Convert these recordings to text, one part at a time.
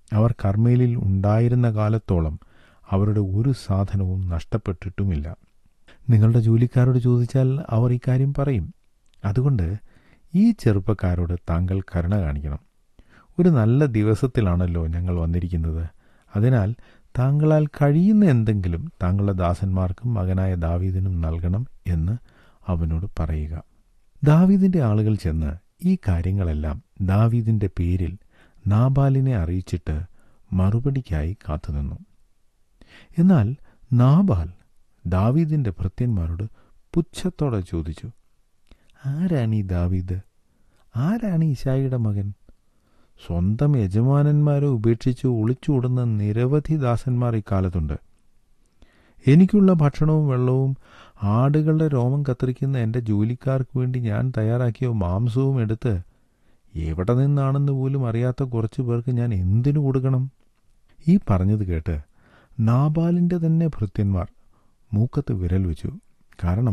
അവർ കർമ്മേലിൽ ഉണ്ടായിരുന്ന കാലത്തോളം അവരുടെ ഒരു സാധനവും നഷ്ടപ്പെട്ടിട്ടുമില്ല നിങ്ങളുടെ ജോലിക്കാരോട് ചോദിച്ചാൽ അവർ ഇക്കാര്യം പറയും അതുകൊണ്ട് ഈ ചെറുപ്പക്കാരോട് താങ്കൾ കരുണ കാണിക്കണം ഒരു നല്ല ദിവസത്തിലാണല്ലോ ഞങ്ങൾ വന്നിരിക്കുന്നത് അതിനാൽ താങ്കളാൽ കഴിയുന്ന എന്തെങ്കിലും താങ്കളുടെ ദാസന്മാർക്കും മകനായ ദാവീദിനും നൽകണം എന്ന് അവനോട് പറയുക ദാവീദിന്റെ ആളുകൾ ചെന്ന് ഈ കാര്യങ്ങളെല്ലാം ദാവീദിന്റെ പേരിൽ നാബാലിനെ അറിയിച്ചിട്ട് മറുപടിക്കായി കാത്തുനിന്നു എന്നാൽ നാബാൽ ദാവീദിന്റെ ഭൃത്യന്മാരോട് പുച്ഛത്തോടെ ചോദിച്ചു ആരാണ് ഈ ദാവീദ് ആരാണ് ഇശായിയുടെ മകൻ സ്വന്തം യജമാനന്മാരെ ഉപേക്ഷിച്ച് ഒളിച്ചോടുന്ന നിരവധി ദാസന്മാർ ഇക്കാലത്തുണ്ട് എനിക്കുള്ള ഭക്ഷണവും വെള്ളവും ആടുകളുടെ രോമം കത്തിരിക്കുന്ന എൻ്റെ ജോലിക്കാർക്ക് വേണ്ടി ഞാൻ തയ്യാറാക്കിയ മാംസവും എടുത്ത് എവിടെ നിന്നാണെന്ന് പോലും അറിയാത്ത കുറച്ചു പേർക്ക് ഞാൻ എന്തിനു കൊടുക്കണം ഈ പറഞ്ഞത് കേട്ട് നാബാലിൻ്റെ തന്നെ ഭൃത്യന്മാർ മൂക്കത്ത് വിരൽ വെച്ചു കാരണം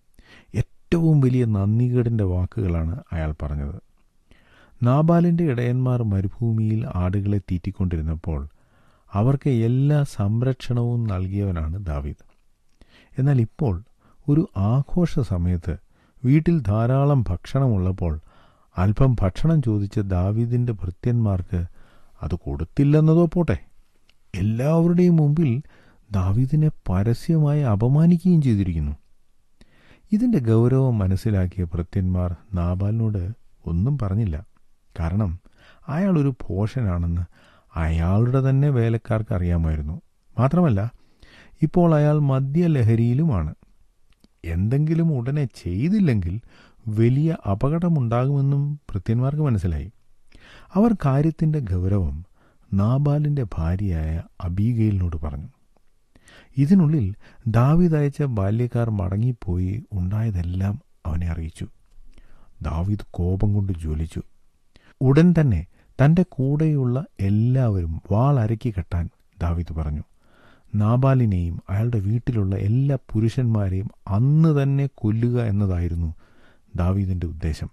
ഏറ്റവും വലിയ നന്ദികേടിൻ്റെ വാക്കുകളാണ് അയാൾ പറഞ്ഞത് നാബാലിൻ്റെ ഇടയന്മാർ മരുഭൂമിയിൽ ആടുകളെ തീറ്റിക്കൊണ്ടിരുന്നപ്പോൾ അവർക്ക് എല്ലാ സംരക്ഷണവും നൽകിയവനാണ് ദാവീദ് എന്നാൽ ഇപ്പോൾ ഒരു ആഘോഷ സമയത്ത് വീട്ടിൽ ധാരാളം ഭക്ഷണമുള്ളപ്പോൾ അല്പം ഭക്ഷണം ചോദിച്ച ദാവീദിൻ്റെ ഭൃത്യന്മാർക്ക് അത് കൊടുത്തില്ലെന്നതോ പോട്ടെ എല്ലാവരുടെയും മുമ്പിൽ ദാവീദിനെ പരസ്യമായി അപമാനിക്കുകയും ചെയ്തിരിക്കുന്നു ഇതിൻ്റെ ഗൗരവം മനസ്സിലാക്കിയ ഭൃത്യന്മാർ നാബാലിനോട് ഒന്നും പറഞ്ഞില്ല കാരണം അയാൾ ഒരു ഭോഷനാണെന്ന് അയാളുടെ തന്നെ വേലക്കാർക്ക് അറിയാമായിരുന്നു മാത്രമല്ല ഇപ്പോൾ അയാൾ മദ്യലഹരിയിലുമാണ് എന്തെങ്കിലും ഉടനെ ചെയ്തില്ലെങ്കിൽ വലിയ അപകടമുണ്ടാകുമെന്നും ഭൃത്യന്മാർക്ക് മനസ്സിലായി അവർ കാര്യത്തിൻ്റെ ഗൗരവം നാബാലിൻ്റെ ഭാര്യയായ അബീഗയിലിനോട് പറഞ്ഞു ഇതിനുള്ളിൽ ദാവീദ് അയച്ച ബാല്യക്കാർ മടങ്ങിപ്പോയി ഉണ്ടായതെല്ലാം അവനെ അറിയിച്ചു ദാവീദ് കോപം കൊണ്ട് ജ്വലിച്ചു ഉടൻ തന്നെ തൻ്റെ കൂടെയുള്ള എല്ലാവരും വാളരക്കി കെട്ടാൻ ദാവീദ് പറഞ്ഞു നാബാലിനെയും അയാളുടെ വീട്ടിലുള്ള എല്ലാ പുരുഷന്മാരെയും അന്ന് തന്നെ കൊല്ലുക എന്നതായിരുന്നു ദാവീദിൻ്റെ ഉദ്ദേശം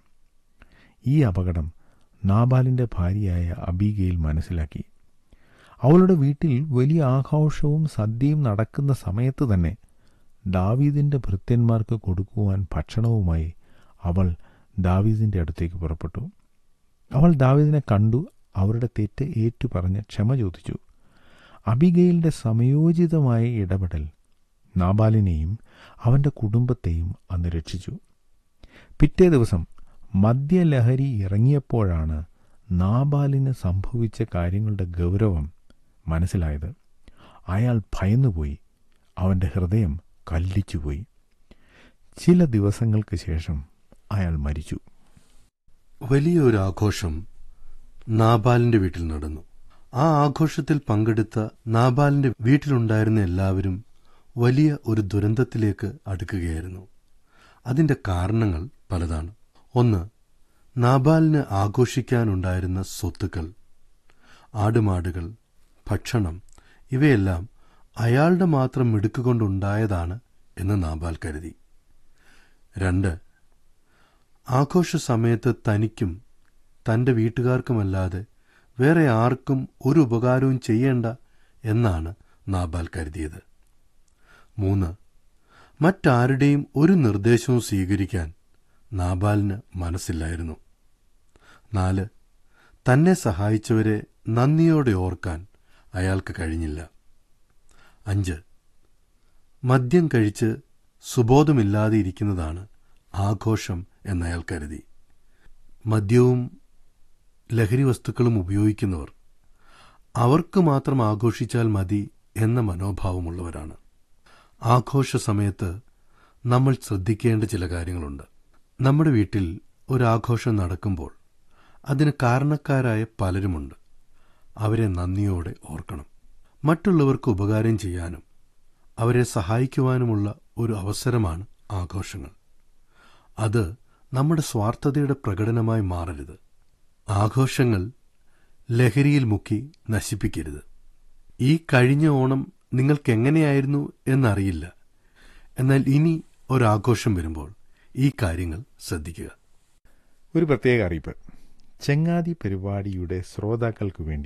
ഈ അപകടം നാബാലിൻ്റെ ഭാര്യയായ അബീഗയിൽ മനസ്സിലാക്കി അവളുടെ വീട്ടിൽ വലിയ ആഘോഷവും സദ്യയും നടക്കുന്ന സമയത്ത് തന്നെ ദാവീദിൻ്റെ ഭൃത്യന്മാർക്ക് കൊടുക്കുവാൻ ഭക്ഷണവുമായി അവൾ ദാവീദിൻ്റെ അടുത്തേക്ക് പുറപ്പെട്ടു അവൾ ദാവീദിനെ കണ്ടു അവരുടെ തെറ്റ് ഏറ്റുപറഞ്ഞ് ക്ഷമ ചോദിച്ചു അബിഗയിലിൻ്റെ സമയോചിതമായ ഇടപെടൽ നാബാലിനെയും അവൻ്റെ കുടുംബത്തെയും അന്ന് രക്ഷിച്ചു പിറ്റേ ദിവസം മദ്യലഹരി ഇറങ്ങിയപ്പോഴാണ് നാബാലിന് സംഭവിച്ച കാര്യങ്ങളുടെ ഗൗരവം മനസ്സിലായത് അയാൾ ഭയന്നുപോയി അവൻ്റെ ഹൃദയം കല്ലിച്ചുപോയി ചില ദിവസങ്ങൾക്ക് ശേഷം അയാൾ മരിച്ചു വലിയൊരു ആഘോഷം നാബാലിന്റെ വീട്ടിൽ നടന്നു ആ ആഘോഷത്തിൽ പങ്കെടുത്ത നാബാലിന്റെ വീട്ടിലുണ്ടായിരുന്ന എല്ലാവരും വലിയ ഒരു ദുരന്തത്തിലേക്ക് അടുക്കുകയായിരുന്നു അതിന്റെ കാരണങ്ങൾ പലതാണ് ഒന്ന് നാബാലിന് ആഘോഷിക്കാനുണ്ടായിരുന്ന സ്വത്തുക്കൾ ആടുമാടുകൾ ഭക്ഷണം ഇവയെല്ലാം അയാളുടെ മാത്രം മിടുക്കുകൊണ്ടുണ്ടായതാണ് എന്ന് നാബാൽ കരുതി രണ്ട് ആഘോഷ സമയത്ത് തനിക്കും തന്റെ വീട്ടുകാർക്കുമല്ലാതെ വേറെ ആർക്കും ഒരു ഉപകാരവും ചെയ്യേണ്ട എന്നാണ് നാബാൽ കരുതിയത് മൂന്ന് മറ്റാരുടെയും ഒരു നിർദ്ദേശവും സ്വീകരിക്കാൻ നാബാലിന് മനസ്സില്ലായിരുന്നു നാല് തന്നെ സഹായിച്ചവരെ നന്ദിയോടെ ഓർക്കാൻ അയാൾക്ക് കഴിഞ്ഞില്ല അഞ്ച് മദ്യം കഴിച്ച് സുബോധമില്ലാതെ ഇരിക്കുന്നതാണ് ആഘോഷം എന്നയാൾ കരുതി മദ്യവും ലഹരി വസ്തുക്കളും ഉപയോഗിക്കുന്നവർ അവർക്ക് മാത്രം ആഘോഷിച്ചാൽ മതി എന്ന മനോഭാവമുള്ളവരാണ് ആഘോഷ സമയത്ത് നമ്മൾ ശ്രദ്ധിക്കേണ്ട ചില കാര്യങ്ങളുണ്ട് നമ്മുടെ വീട്ടിൽ ഒരാഘോഷം നടക്കുമ്പോൾ അതിന് കാരണക്കാരായ പലരുമുണ്ട് അവരെ നന്ദിയോടെ ഓർക്കണം മറ്റുള്ളവർക്ക് ഉപകാരം ചെയ്യാനും അവരെ സഹായിക്കുവാനുമുള്ള ഒരു അവസരമാണ് ആഘോഷങ്ങൾ അത് നമ്മുടെ സ്വാർത്ഥതയുടെ പ്രകടനമായി മാറരുത് ആഘോഷങ്ങൾ ലഹരിയിൽ മുക്കി നശിപ്പിക്കരുത് ഈ കഴിഞ്ഞ ഓണം നിങ്ങൾക്കെങ്ങനെയായിരുന്നു എന്നറിയില്ല എന്നാൽ ഇനി ഒരാഘോഷം വരുമ്പോൾ ഈ കാര്യങ്ങൾ ശ്രദ്ധിക്കുക ഒരു പ്രത്യേക അറിയിപ്പ് ചെങ്ങാതി പരിപാടിയുടെ ശ്രോതാക്കൾക്ക് വേണ്ടി